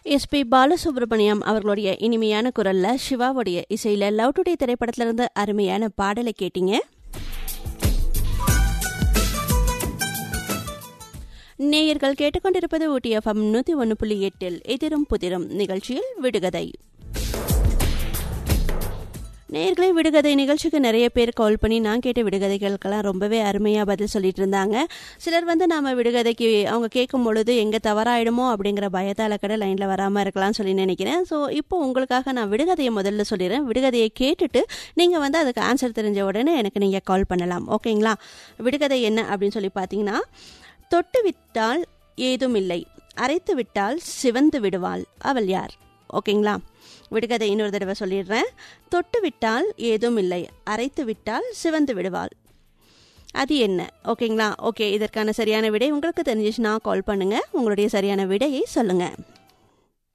SP Balasubramaniam அவர்களுடைய இனிமையான குரல்ல சிவாவுடைய இசையில லவ் டுடே திரைப்படத்துல இருந்து அருமையான பாடலை கேட்டீங்க நேயர்கள் கேட்டுக்கொண்டிருப்பது ஊட்டி எஃப்எம் நூத்தி ஒன்று புள்ளி எட்டில் எதிரும் புதிரும் நிகழ்ச்சியில் விடுகதை நேர்களை விடுகதை நிகழ்ச்சிக்கு நிறைய பேர் கால் பண்ணி நான் கேட்ட விடுகதைகளுக்கெல்லாம் ரொம்பவே அருமையாக பதில் சொல்லிட்டு இருந்தாங்க சிலர் வந்து நம்ம விடுகதைக்கு அவங்க கேட்கும் பொழுது எங்கே தவறாயிடுமோ அப்படிங்கிற பயத்தால் கூட லைனில் வராமல் இருக்கலாம்னு சொல்லி நினைக்கிறேன் ஸோ இப்போ உங்களுக்காக நான் விடுகதையை முதல்ல சொல்லிடுறேன் விடுகதையை கேட்டுட்டு நீங்கள் வந்து அதுக்கு ஆன்சர் தெரிஞ்ச உடனே எனக்கு நீங்கள் கால் பண்ணலாம் ஓகேங்களா விடுகதை என்ன அப்படின்னு சொல்லி பார்த்தீங்கன்னா தொட்டு விட்டால் ஏதும் இல்லை அரைத்து விட்டால் சிவந்து விடுவாள் அவள் யார் ஓகேங்களா விடுகதை இன்னொரு தடவை சொல்லிடுறேன் தொட்டு விட்டால் ஏதும் இல்லை அரைத்து விட்டால் சிவந்து விடுவாள் அது என்ன ஓகேங்களா ஓகே இதற்கான சரியான விடை உங்களுக்கு தெரிஞ்சிச்சுன்னா கால் பண்ணுங்க உங்களுடைய சரியான விடையை சொல்லுங்க